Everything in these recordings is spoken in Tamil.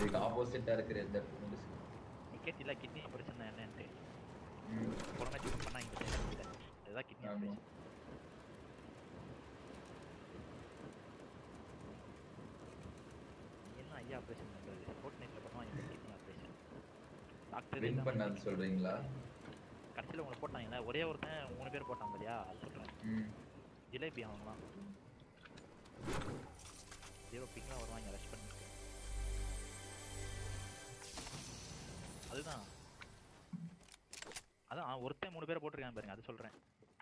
இதுக்கு ஆப்போசிட்டா இருக்கிற எந்த இடத்துக்கும் risk. நீ கேட்டில கிட்னி ஆபரேஷன் என்னன்ட்டு ம். போன மேட்ச் பண்ணா இங்க தெரியல. இதுதான் கிட்னி ஆமா. ஆபரேஷன் என்ன ஐயா ஆபரேஷன் பண்றது ஃபோர்ட் நைட்ல பண்ணுவாங்க இந்த கிட்னி ஆபரேஷன் டாக்டர் வின் பண்ணான்னு சொல்றீங்களா கடைசியில் உங்களை போட்டாங்கல்ல ஒரே ஒருத்தன் மூணு பேர் போட்டான் இல்லையா அது சொல்றேன் ம். ஜிலேபி அவங்களாம் ஜீரோ பிங்காக வருவாங்க ரஷ் பண்ணிட்டு அதுதான் அதான் அவன் ஒருத்தன் மூணு பேரை போட்டிருக்கான் பாருங்க அது சொல்றேன்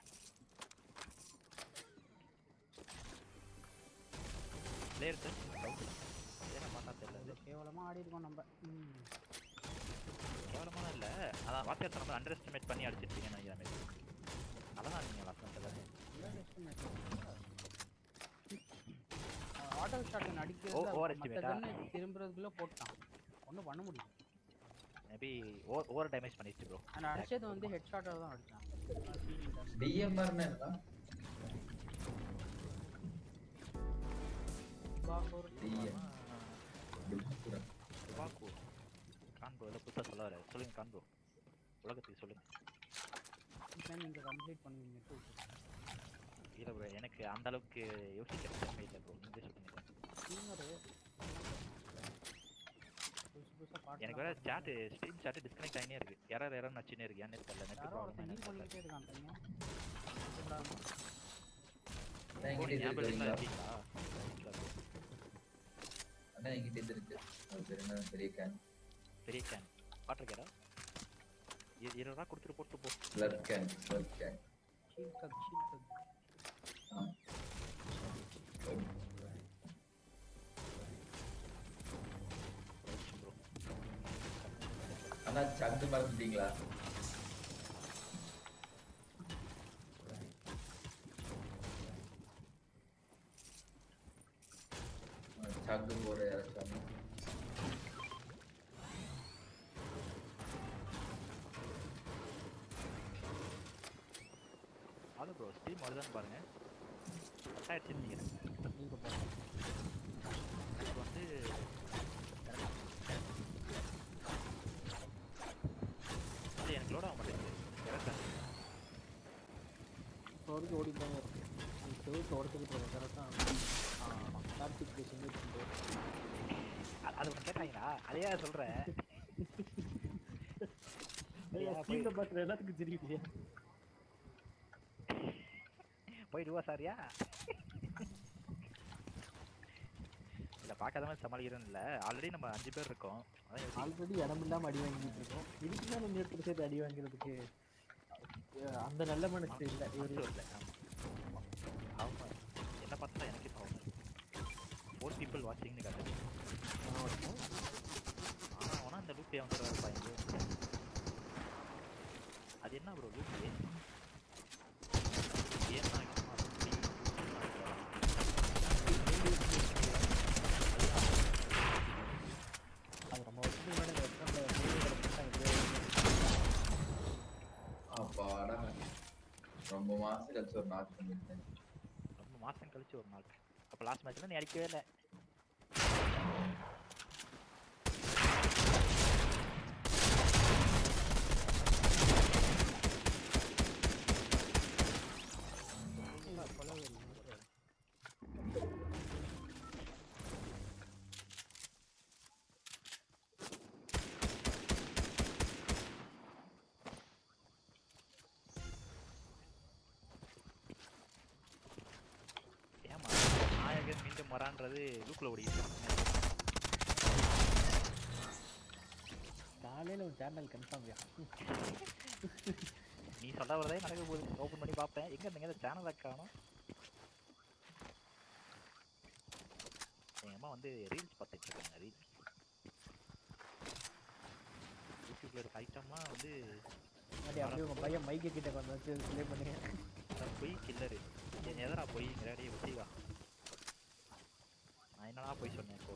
பிளேயர் ஏன்னா பார்த்தா தெரியல கேவலமா ஆடி இருக்கோம் நம்ம ம். கேவலமான இல்ல அதான் வாத்தியார் நம்ம அண்டர் எஸ்டிமேட் பண்ணி அடிச்சிருப்பீங்கன்னு நினைக்கிறேன் maybe. அதான் நீங்க லாஸ்ட் எல்லாமே ஆட்டோ ஷாட் அடிக்கிறது ஓ- over மத்த estimate ஆ? gun திரும்புறதுக்குள்ள போட்டான் ஒண்ணும் பண்ண முடியும் மேபி ஓவர் ஓவர் டேமேஜ் பண்ணிடுச்சு ப்ரோ நான் அடிச்சது வந்து ஹெட் ஷாட்டாக தான் அடிச்சான் டிஎம்ஆர்னு என்ன DM. துபாக்கு காண்போ இல்லை புதுசாக சொல்ல வர சொல்லுங்க காண்போ உலகத்துக்கு சொல்லுங்க நீங்க கம்ப்ளீட் பண்ணுவீங்க too. இல்லை ப்ரோ எனக்கு அந்த அளவுக்கு யோசிக்கிற திறமை இல்லை ப்ரோ நீங்களே சொல்லுங்க Streamer புதுசு புதுசா பாட்டு எனக்கு வேற சாட் ஸ்ட்ரீம் சாட் டிஸ்கனெக்ட் ஆகினே இருக்கு யாராவது யாராவது நச்சுனே இருக்கு ஏன்னு தெரியல நெட் யாரோ ஒருத்தன் ஹீல் ப்ராப்ளம் பண்ணிக்கிட்டே இருக்கான் தனியா அண்ணா என்கிட்ட இது ஞாபகம் இருக்குங்களா இருக்கீங்களா இல்ல bro. அண்ணா என்கிட்ட இது இருக்கு அது பேர் என்ன பெரிய கேன் பெரிய கேன் வாட்டர் கேடா இருபது ரூபா கொடுத்துட்டு போட்டு போ ஸ்லர் கேன் ஸ்லர் கேன் ஷீல் கக் ஷீல் கக் ப்ரோ அண்ணா சங்கு மறந்துட்டீங்களா சங்கு போற யாராச்சும் அது ப்ரோ ஸ்ட்ரீம் வருதான்னு பாருங்க கட் ஆயிடுச்சு நினைக்கிறேன் நீங்க போங்க எனக்கு வந்து இல்லை எனக்கு லோட் ஆக மாட்டேங்குது கரெக்டாக இப்போ வரைக்கும் ஓடிட்டு தாங்க இருக்கு நீ செவத்து உடச்சிக்கிட்டு இருக்கேன் கரெக்டாக கார்த்திக் பேசி அது ஒன்று கேட்டாங்களா அதையா சொல்கிறேன் ஐயா, போய்- ஸ்கீமில் பார்க்குற எல்லாத்துக்கும் தெரியுது போயிடுவா சாரியா இல்லை பார்க்காத மாதிரி சமாளிக்கிறேன்னு இல்லை ஆல்ரெடி நம்ம அஞ்சு பேர் இருக்கோம் அதான் யோசிக்கிறேன். ஆல்ரெடி இடம் இல்லாமல் அடி வாங்கிட்டு இருக்கோம் இதுக்கு மேலே இன்னொருத்தர் சேர்த்து அடி வாங்கிறதுக்கு அஹ், அந்த நல்ல மனசு இல்லை இவரு மனசு இல்லை ஆமா. ஆமா என்ன பார்த்தா எனக்கு இப்போ ஃபோர் பீப்புள் வாட்சிங்னு காட்டுது ஆனால் அவனா அந்த லூப் அவன் இருப்பாங்க அது என்ன ப்ரோ லூப் ஏன்னா அது நம்ம வருஷத்துக்கு முன்னாடி இந்த ரெஸ்டாரண்ட்ல அப்பாடா ரொம்ப மாசம் கழிச்சு ஒரு நாள் பண்ணிருக்கேன் ரொம்ப மாசம் கழிச்சு ஒரு நாள் அப்போ லாஸ்ட் மேட்ச்ல நீ அடிக்கவே இல்லை ஏமா நாயகன் மீண்டும் வரான்றது லூக்கில் ஓடிட்டு காலையில் உன் சேனல் கன்ஃபார்ம் நீ சொல்ல வரதே நடக்க போகுது ஓப்பன் பண்ணி பார்ப்பேன் எங்க இருந்தீங்க இந்த சேனலை காணும் எங்க அம்மா வந்து ரீல்ஸ் பார்த்துட்டு இருக்காங்க ரீல்ஸ் யூடியூப்ல இருக்க ஐட்டம்லாம் வந்து அப்படியே அப்படியே உங்கள் பையன் மைக்கு கிட்ட கொண்டு வச்சு ப்ளே பண்ணுங்க அதான் பொய் கில்லரு என் எதரா பொய் நேரடியே வச்சுக்கா நான் என்னடா பொய் சொன்னேன் இப்போ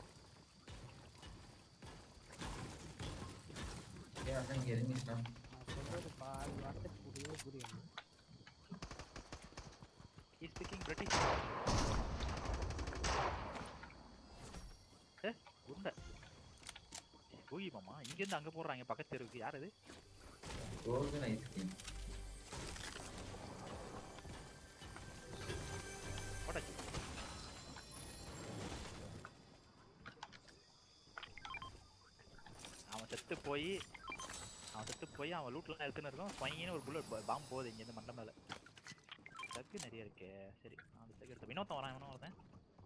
ஏன் அண்ணா இங்க இறங்கிச்சுனா நான் சொல்றது பாதி வார்த்தை புரியவே புரியாது He's speaking British. ஏ உருண்டை தூக்கி மாமா இங்க இருந்து அங்க போடுறாங்க பக்கத்து தெருவுக்கு யார் அது ரோகன் ஐஸ்கிரீம் போட்டாச்சு அவன் செத்து போய் அவன் செத்து போய் அவன் லூட்லாம் எடுத்துன்னு இருக்கும் பையனு ஒரு புல்லட் பாம்பு போகுது இங்கேருந்து மண்டை மேல சக்கு நிறைய இருக்கே சரி நாலு சக்கு எடுத்த வினோத்தம் வரான் இவனும் வரேன்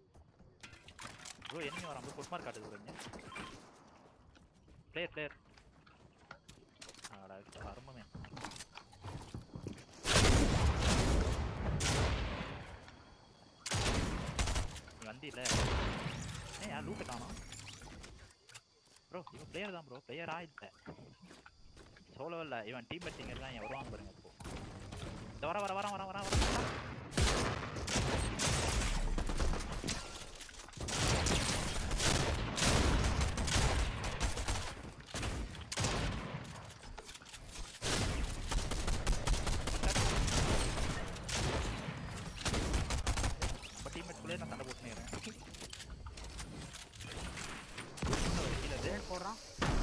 ப்ரோ enemy வரான் ப்ரோ ஃபுட்மார்க் காட்டுது ப்ரோ இங்க பிளேயர் பிளேயர் ஆடா அருமமே நீ வந்தியில ஏன் யார் லூட்டை காணோம் ப்ரோ இவன் பிளேயர் தான் ப்ரோ பிளேயரா இல்லை சோலோ இல்லை இவன் டீம் மேட்டிங்கர் தான் இவன் வருவான் பாருங்க இப்போ இந்த வர வர வர வர வர வர நம்ம டீம்மேட்ஸ்குள்ளே நான் சண்டை போட்டுனே இருக்கேன் கீழே இது கிரேட் போடுறான்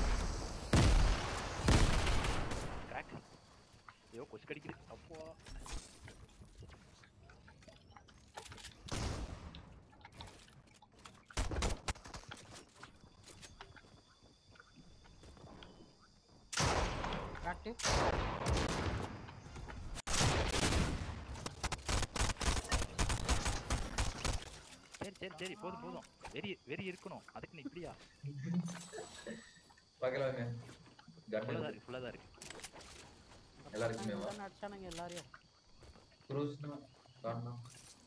கிராக் ஐயோ கொசு கடிக்குது அப்போ கிராட்டு சரி சரி சரி போதும் போதும் வெறி வெறி இருக்கணும் அதுக்கு நீ இப்படியா பக்கத்துல வாங்க ஃபுல்லாக தான் கன் இருக்கு ஃபுல்லாக தான் இருக்கு எல்லாருக்குமே வா. அடிச்சானுங்க எல்லாரையும் குரூஸ்னா காரணம்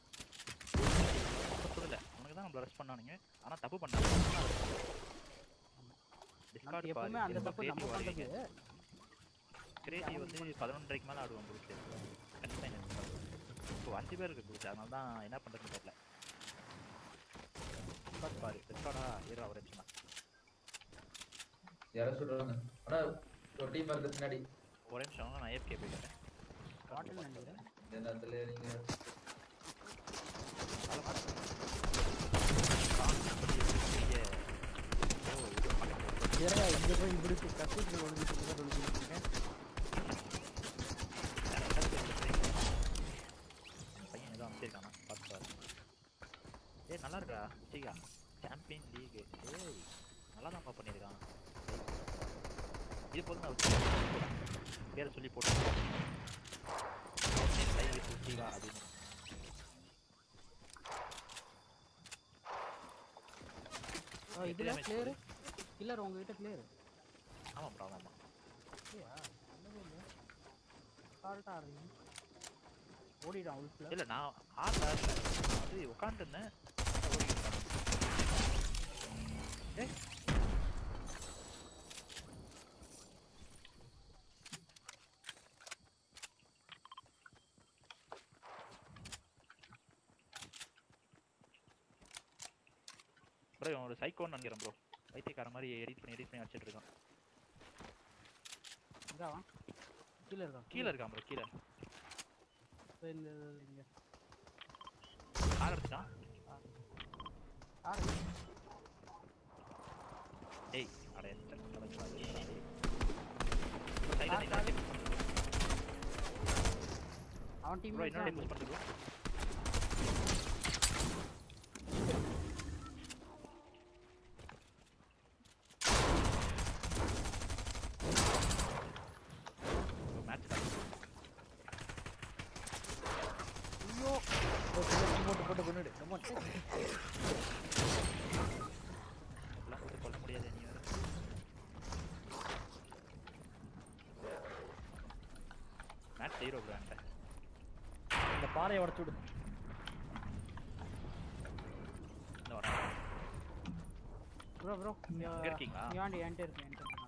சொல்லல உனக்கு தான் நம்மள ரெஸ்ட் பண்ணானுங்க ஆனா தப்பு பண்ணாங்க நம்ம டிஸ்கார்ட் எப்பவுமே அந்த தப்பு நம்ம பண்றது கிரேசி வந்து பதினொன்றரைக்கு மேல ஆடுவோம் குரூஸ் கண்டிப்பா என்ன இப்போ அஞ்சு பேர் இருக்கு குரூஸ் அதனால தான் என்ன பண்றதுன்னு தெரியல டிஸ்கார்ட் பாரு டிஸ்கார்டா ஏறா ஒரு நிமிஷம் யாரோ சொல்றாங்க ஆனா ஒரு டீம் இருக்கு பின்னாடி ஒரு நிமிஷம் நான் ஏற்கே போயிட்டேன் பாட்டில் நினைக்கிறேன் இந்த நேரத்துல நீங்க ஏன்னா இங்க போய் இப்படி கக்கூட்டு ஒழுங்கிட்டு இருக்கேன் ஒழுங்கிட்டு இருக்கேன் பையன் ஏதோ அமைச்சிருக்கானா பார்த்து பாரு ஏய் நல்லா இருக்கா சீகா சாம்பியன் லீக் ஏய் நல்லா தான் பண்ணியிருக்கான் இது போதும் நான் பேரை சொல்லி போட்டு சீகா அப்படின்னு ஓ இதுல damage கிளியர் கில்லர் உங்ககிட்ட கிளியர் ஆமாம் ப்ரோ ஆமாம் இல்லையா இல்லவே இல்லை கால்ட்டா ஆடுறீங்க ஓடிடான் உள்ஃபில் இல்லை நான் ஆடல ஆடல நான் வந்து உட்காந்துருந்தேன் ஏய் ப்ரோ இவன் ஒரு சைக்கோன்னு நினைக்கிறேன் ப்ரோ வைத்தியக்கார மாதிரி எடிட் பண்ணி எடிட் பண்ணி அடிச்சிட்டு இருக்கான் இங்கே வா கீழே இருக்கான் கீழே இருக்கான் ப்ரோ கீழே கீழே இந்த இங்கே ஆள் அடிச்சான் ஆறு டேய் அட எத்த கலச்சாது அவன் டீம் ப்ரோ இன்னொரு புஷ் பண்ணுங்க மேட்ச் ஐயோ போட்டு போட்டு கொண்டுடு come on. எல்லாம் போட்டு கொல்ல முடியாது நீ வேற மேட்ச் ஜீரோ ப்ரோ என்கிட்ட இந்த பாறையை உடச்சு விடு இந்த வரேன் ப்ரோ ப்ரோ இங்க இருக்கீங்களா? நீ வாண்டி என்கிட்ட இருக்கு என்கிட்ட இருக்கு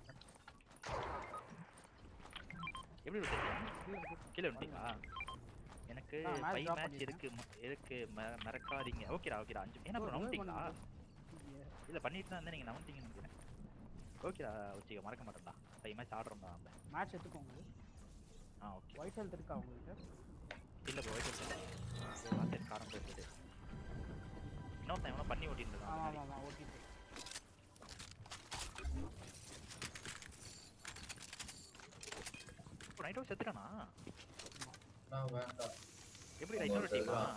எப்படி விட்டுருக்கீங்க கீழே இருக்கு. கீழே வந்துட்டீங்களா எனக்கு ஆ, match ஃபைவ் drop மேட்ச் பண்ணிட்டேன். இருக்கு ம- இருக்கு ம- மறக்காதீங்க ஓகேடா ஓகேடா அஞ்சு என்ன bro, ப்ரோ revive நம்பிட்டீங்களா பண்ணுங்க. இல்ல பண்ணிட்டு தான் இருந்தேன் நீங்க நம்பிட்டீங்கன்னு நினைக்கிறேன் ஓகேடா வச்சுக்க மறக்க மாட்டேன்டா ஃபைவ் மேட்ச் ஆடுறோம் தான் நம்ம மேட்ச் எடுத்துக்கோங்க ஆ ஓகே ஒயிட் ஹெல்த் இருக்கா உங்ககிட்ட இல்ல ப்ரோ ஓகே வாட்டர் காரம் போயிட்டு இன்னொருத்தன் எவனோ பண்ணி ஓட்டிட்டு இருக்கான் ஆமா முன்னாடி. ஆமா ஆமா ஓடிட்டு ப்ரோ நைட்டோ செத்துட்டானா நான் வேண்டாம் எப்படி ஆமா, இன்னொரு டீமா ஒருத்தர்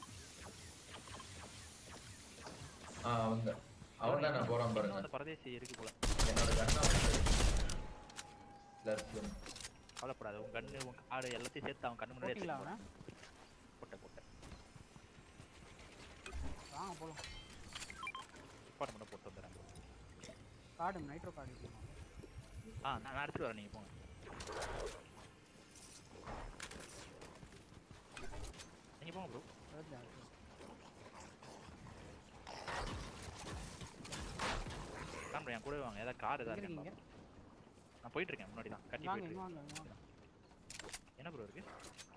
ஆ அவங்க அவன் தான் நான் போறான் பாருங்க அந்த பரதேசி இருக்கு போல என்னோட கண்ணா லெஃப்ட் கவலைப்படாது உன் கண்ணு உன் காடு எல்லாத்தையும் சேர்த்து அவன் கண்ணு முன்னாடி போட்டிங்களா அவனை போட்ட போட்ட வாங்க போலாம் துப்பாட்டை மட்டும் போட்டு வந்துடுறேன் bro. கார்டு நைட்ரோ கார்டு இருக்கணும் ஆ நான் நான் எடுத்துட்டு வரேன் நீங்க போங்க நீங்க போங்க ப்ரோ காம்பு என் கூட வாங்க ஏதாவது கார் ஏதாவது எங்க இருக்கா இருக்கீங்க நான் போயிட்டு இருக்கேன் முன்னாடி தான் கட்டி வாங்க போயிட்டு இங்க இருக்கேன். வாங்க இங்க வாங்க என்ன ப்ரோ இருக்கு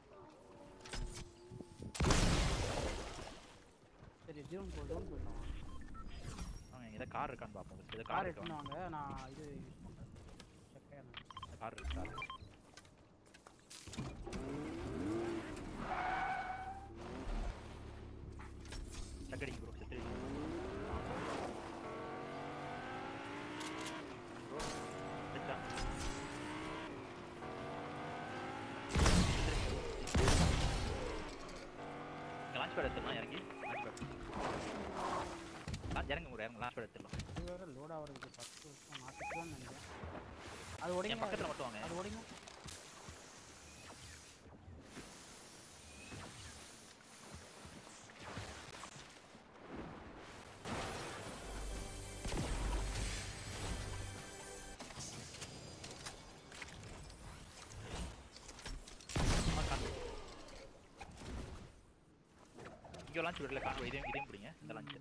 சரி ஜீவன் போ ஜோன் போயிடலாம் வாங்க ஏதாவது கார் இருக்கான்னு பார்ப்போம் first. ஏதாவது கார் கார் எடுத்துன்னு இருக்கா வாங்க நான் இது யூஸ் பண்ணுறேன் செக்கையான கார் இருக்கு கார் டக்கடிங்க ப்ரோ செத்து ப்ரோ செத்தா லான்ச் பேட் எடுத்துடலாம் இறங்கி லான்ச் பேட் இறங்க ப்ரோ இறங்க லான்ச் பேட் எடுத்துடலாம் இது வேற லோட் ஆகிறதுக்கு பத்து வருஷம் மாற்றிக்கலாம்னு நினைக்கிறேன் அது என் உடைங்க பக்கத்தில் மட்டும் வாங்க அது உடைங்க இங்கே லான்ச் பேட்டில் காணும் இதையும் இதையும் பிடிங்க இந்த லான்ச்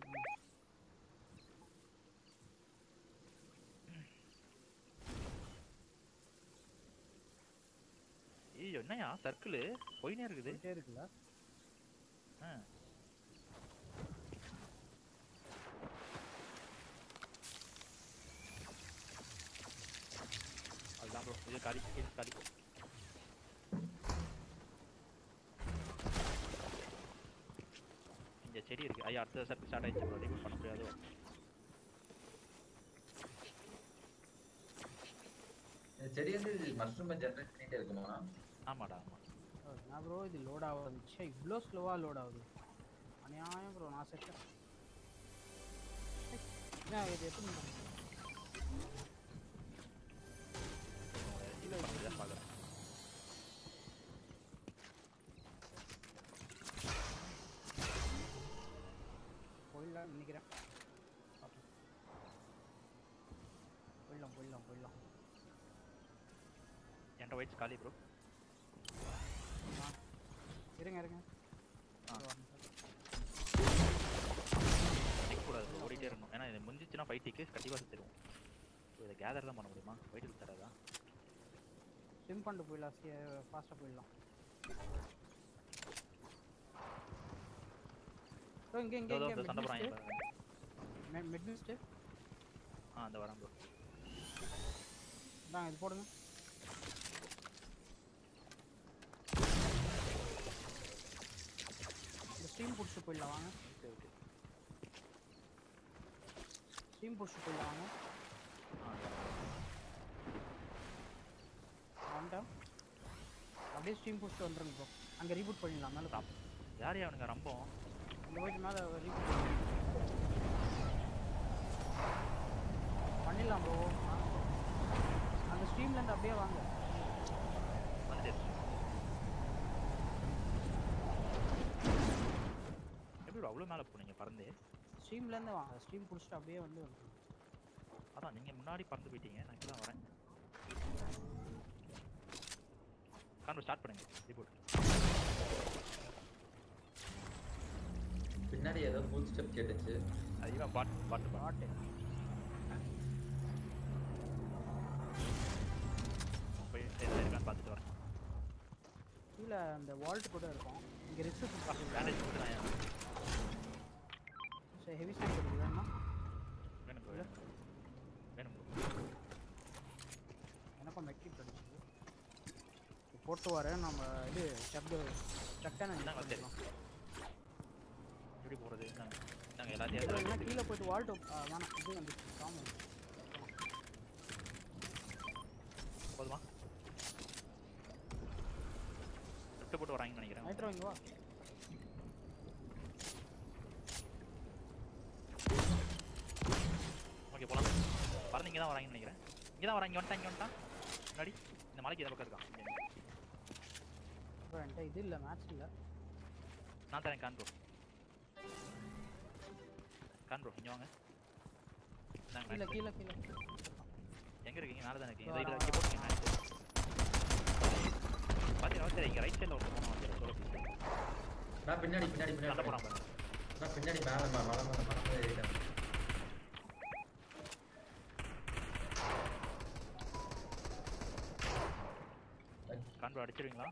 ஐயோ என்னையா சர்க்கிள் போயினே இருக்குது போயிட்டே இருக்குல்ல ஆ அதுதான் ப்ரோ இது காலி இது காலி இங்க செடி இருக்கு ஐயா அடுத்த சர்க்கிள் ஸ்டார்ட் ஆயிடுச்சு ப்ரோ ரிமூவ் பண்ண முடியாதோ இந்த செடி வந்து மஷ்ரூமை ஜென்ரேட் பண்ணிட்டே இருக்குமா ஆமாடா ஆமா நான் ப்ரோ இது லோட் ஆகுது ச்சே இவ்வளோ ஸ்லோவாக லோட் ஆகுது அநியாயம் ப்ரோ நான் செட்டேன் என்ன இது எப்படி இல்லை இதான் பார்க்குறேன் போயிடலாம்னு நினைக்கிறேன் பார்ப்போம். போயிடலாம் போயிடலாம் போயிடலாம் என்கிட்ட ஒயிட்ஸ் காலி ப்ரோ ஆ இருங்க இருங்க ஆ. இதோ வரேன் sir. நிற்கக்கூடாது bro, ஓடிட்டே இருக்கணும் ஏன்னா இது முடிஞ்சிச்சுன்னா ஃபைட்டிக்கு கண்டிப்பாக செத்துருவோம் ஸோ இதை கேதர் தான் பண்ண முடியுமா ஃபைட்டுக்கு தராதா ஸ்விம் பண்ணிட்டு போயிடலாம் ஃபாஸ்ட்டாக போயிடலாம் ப்ரோ இங்கே இங்கே இதோ இங்கே இதோ சண்டை போகிறாங்க மிட் மிஸ்ட்டு ஆ அந்த வரேன் ப்ரோ இந்தாங்க இது போடுங்க இந்த ஸ்டீம் பிடிச்சிட்டு போயிடலாம் வாங்க ஓகே ஓகே ஸ்டீம் பிடிச்சிட்டு போயிடலாம் வாங்க ஆ வந்துட்டேன் அப்படியே ஸ்டீம் பிடிச்சிட்டு வந்துருங்க ப்ரோ அங்கே ரீபூட் பண்ணிடலாம் மேலே ரம்- யார் அவனுங்க ரம்பம் இந்த போயிட்டு மேலே ரீபூட் பண்ணிடலாம் ப்ரோ அந்த ஸ்ட்ரீம்லேருந்து அப்படியே வாங்க வந்துட்டு எப்படி அவ்வளோ மேலே போனீங்க பறந்து ஸ்ட்ரீம்லேருந்து வாங்க ஸ்ட்ரீம் பிடிச்சிட்டு அப்படியே வந்து வந்துருங்க. அதான் நீங்கள் முன்னாடி பறந்து போயிட்டீங்க நான் இப்போ தான் வரேன் கான்வெர்ட் ஸ்டார்ட் பண்ணுங்க ரிப்போர்ட் பின்னாடி ஏதோ ஃபுல் ஸ்டெப் கேட்டுச்சு அது இவன் பாட்டு பாட்டு பாட்டு பாட்டு போய் எதில் இருக்கான்னு பார்த்துட்டு வரேன் கீழே அந்த வால்ட் கூட இருக்கும் இங்கே ரிசர்ச் பேண்டேஜ் மட்டும் தான் சரி ஹெவி ஸ்னாக் இருக்குது வேணுமா வேணும் bro, வேணும் வேணும் bro. எனக்கும் மெட்ரி படிச்சு போட்டு வரேன் நம்ம இது சப்து சட்டான இந்தாங்க சரி எப்படி போகிறது நாங்கள் எல்லாத்தையும் இல்லைன்னா எடுத்து கீழே போயிட்டு வால்ட் வேணாம் இது வந்துச்சு காமன் போதுமா போட்டு வராங்கன்னு நினைக்கிறேன் நைட்ரோ இங்க வா ஓகே போலாம் பறந்து இங்கே தான் வராங்கன்னு நினைக்கிறேன் இங்கே தான் வராங்க இங்கே வந்துட்டான் இங்கே வந்துட்டான் முன்னாடி இந்த மலைக்கு இந்த பக்கம் இருக்கான் இங்க. ப்ரோ என்கிட்ட இது இல்ல மேட்ச் இல்ல நான் தரேன் கான் ப்ரோ கான் ப்ரோ இங்கே வாங்க இந்தாங்க கீழ match. கீழ கீழ எங்க இருக்கீங்க மேலே தானே இருக்கீங்க இதோ ரைட் வரேன், இங்கே போட்டுங்க மேட்ச் பார்த்தீங்கன்னா சரி இங்கே ரைட் சைடில் ஒருத்தர் போனோம் வந்து சொல்ல நான் பின்னாடி பின்னாடி சண்டை பின்னாடி போகிறான் பாருங்க நான் பின்னாடி மேல ம- மலை மேல மலை மேல ஏறிட்டேன் கான் ப்ரோ அடிச்சிருவீங்களா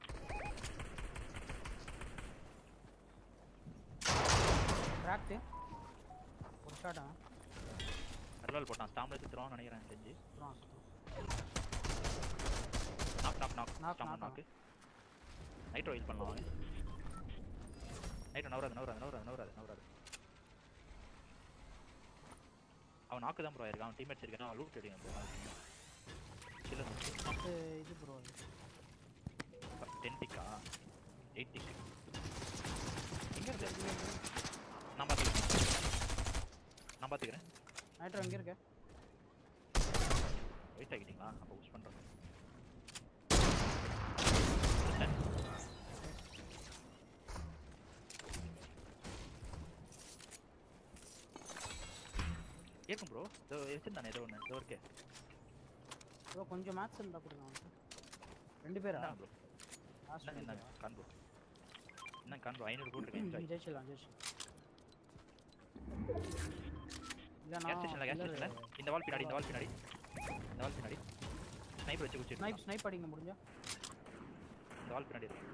கிராக்ட் ஒரு ஷாட் அவன் அருளால் போட்டான் ஸ்டாம்ல எடுத்துருவான்னு நினைக்கிறேன் செஞ்சு அப்புறம் நாக் நாக் நாக் Knock, ஸ்டாம் knock நாக்கு நைட்ரோ ஹீல் பண்ணலாம் வாங்க நைட்ரோ நவராது நவராது நவராது நவராது நவராது அவன் நாக்கு தான் ப்ரோ ஆயிருக்கான் அவன் டீம்மேட்ஸ் இருக்கான் அவன் லூட் அடிங்க ப்ரோ கில்ல அது இது ப்ரோ டென் டிக்கா எயிட் டிக் எங்க இருக்கு நான் பார்த்துக்கிறேன் நான் பார்த்துக்கிறேன் நைட்ரோ எங்க இருக்க வெயிட் ஆகிட்டீங்களா அப்போ புஷ் பண்ணுறேன் இருக்கும் ப்ரோ இதோ வச்சிருந்தானே ஏதோ ஒன்று இதோ இருக்கே ப்ரோ கொஞ்சம் மேட்ச் இருந்தா கொடுங்க அவனுக்கு ரெண்டு பேரா என்ன ப்ரோ லாஸ்ட் என்ன கான் ப்ரோ என்ன கான் ப்ரோ ஐநூறு போட்டுருக்கேன் என்ஜாய் ஜெயிச்சிடலாம் ஜெயிச்சிடலாம் இல்ல கேஸ் ஸ்டேஷனில் கேஸ் நான் ஸ்டேஷனில் இந்த வால் பின்னாடி இந்த வால் பின்னாடி இந்த வால் பின்னாடி ஸ்னைப்பர் வச்சு குச்சிட்டு ஸ்னைப் ஸ்னைப் அடிங்க முடிஞ்சா இந்த வால் பின்னாடி இருக்கு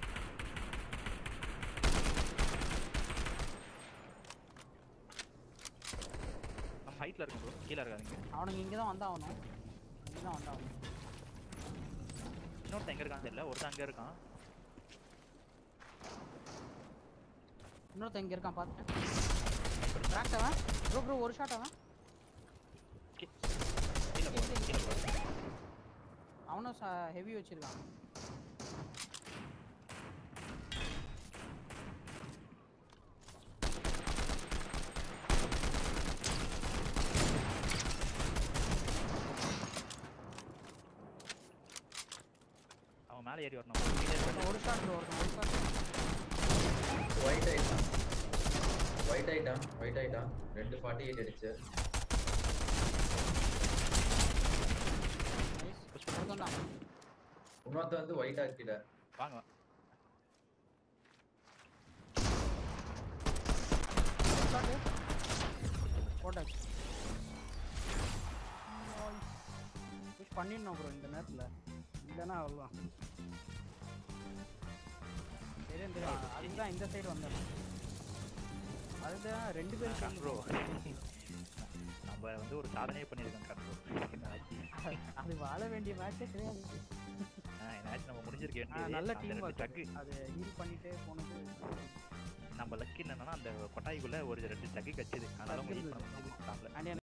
நம்ம ஹைட்டில் இருக்கும் ப்ரோ கீழே இருக்காதீங்க அவனுங்க இங்க தான் வந்தாகணும் இங்க தான் வந்தாகணும் இன்னொருத்தன் எங்க இருக்கான்னு தெரியல ஒருத்தன் அங்க இருக்கான் இன்னொருத்தன் இங்க இருக்கான் பார்த்துட்டேன் கிராக்ட் அவன் ப்ரோ ப்ரோ ஒரு ஷாட் அவன் கீ- கீழே போ கீழே போ அவனும் ஹெவி வச்சிருக்கான் அவன் மேலே ஏறி வரணும் கீழே ஒருத்தன் ஒரு ஷாட் ப்ரோ ஒருத்தன் ஒரு ஷாட் ஒயிட் ஆயிட்டான் ஒயிட் ஆயிட்டான் ஒயிட் ஆயிட்டான் ரெண்டு ஃபார்ட்டி எயிட் அடிச்சு நைஸ் ஒருத்தன் தான் இன்னொருத்த வந்து ஒயிட் ஆக்கிட்ட வாங்க ஷாட் போட்டாச்சு புஷ் பண்ணிடணும் ப்ரோ இந்த நேரத்தில் இல்லைன்னா அவ்வளோதான் தெரியும் தெரியும் அதுதான் இந்த சைடு வந்தேன் அதுதான் ரெண்டு பேரும் கண் ப்ரோ சேர்ந்து நம்ம வந்து ஒரு சாதனையே பண்ணியிருக்கோம் கண் ப்ரோ அது வாழ வேண்டிய மேட்சே கிடையாது என்னாச்சும் நம்ம முடிஞ்சிருக்க ஆ, வேண்டியது நல்ல அந்த டீம் ரெண்டு சக்கு அது ஹீல் பண்ணிட்டே போனது நம்ம லக்கி என்னன்னா அந்த கொட்டாய்க்குள்ள ஒரு ரெண்டு சக்கு கச்சுது அதனால அவங்க சக்கு யூஸ் பண்ண முடியுது அண்ட்